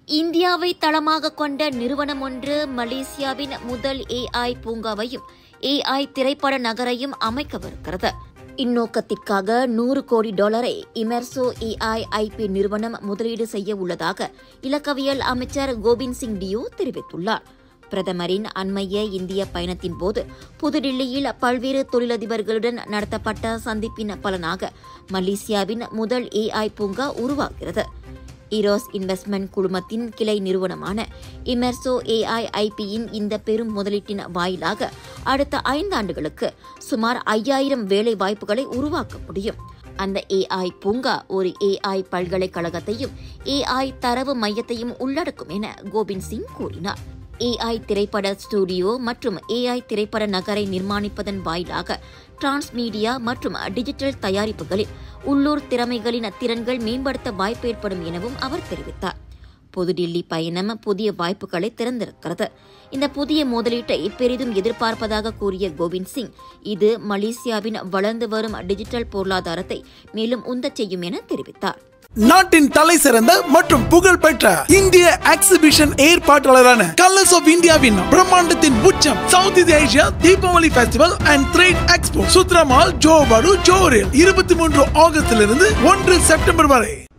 இந்தியாவை தளமாக கொண்ட நிறுவனம் ஒன்று மலேசியாவின் முதல் ஏஐ பூங்காவையும் ஏஐ திரைப்பட நகரையும் அமைக்கவிருக்கிறது இந்நோக்கத்திற்காக நூறு கோடி டாலரை இமெர்சோ ஏஐ ஐபி நிறுவனம் முதலீடு செய்ய உள்ளதாக இலக்கவியல் அமைச்சர் கோவிந்த் சிங் டியோ தெரிவித்துள்ளார் பிரதமரின் அண்மைய இந்திய பயணத்தின் போது புதுடில்லியில் பல்வேறு தொழிலதிபர்களுடன் நடத்தப்பட்ட சந்திப்பின் பலனாக மலேசியாவின் முதல் ஏஐ பூங்கா உருவாகிறது ஈரோஸ் இன்வெஸ்ட்மெண்ட் குழுமத்தின் கிளை நிறுவனமான இமெர்சோ ஏஐ ஐபியின் இந்த பெரும் முதலீட்டின் வாயிலாக அடுத்த ஐந்தாண்டுகளுக்கு சுமார் ஐயாயிரம் வேலை வாய்ப்புகளை உருவாக்க முடியும் அந்த ஏஐ பூங்கா ஒரு ஏஐ பல்கலைக்கழகத்தையும் ஏஐ தரவு மையத்தையும் உள்ளடக்கும் என கோவிந்த் சிங் கூறினார் ஏஐ திரைப்பட ஸ்டுடியோ மற்றும் ஏஐ திரைப்பட நகரை நிர்மாணிப்பதன் வாயிலாக டிரான்ஸ்மீடியா மற்றும் டிஜிட்டல் தயாரிப்புகளில் உள்ளூர் திறமைகளின் திறன்கள் மேம்படுத்த வாய்ப்பு ஏற்படும் எனவும் அவர் தெரிவித்தார் புதுடில்லி பயணம் புதிய வாய்ப்புகளை திறந்திருக்கிறது இந்த புதிய முதலீட்டை பெரிதும் எதிர்பார்ப்பதாக கூறிய கோவிந்த் சிங் இது மலேசியாவின் வளர்ந்து வரும் டிஜிட்டல் பொருளாதாரத்தை மேலும் உந்தச் செய்யும் என தெரிவித்தார் நாட்டின் தலை சிறந்த மற்றும் புகழ்பெற்ற இந்திய எக்ஸிபிஷன் ஏற்பாட்டாளரான கலர்ஸ் ஆஃப் இந்தியாவின் பிரம்மாண்டத்தின் உச்சம் சவுத் இந்திய Asia Deepavali festival and trade expo சுத்ரமால் ஜோபாடு ஜோரில் இருபத்தி மூன்று ஆகஸ்டிலிருந்து ஒன்று செப்டம்பர் வரை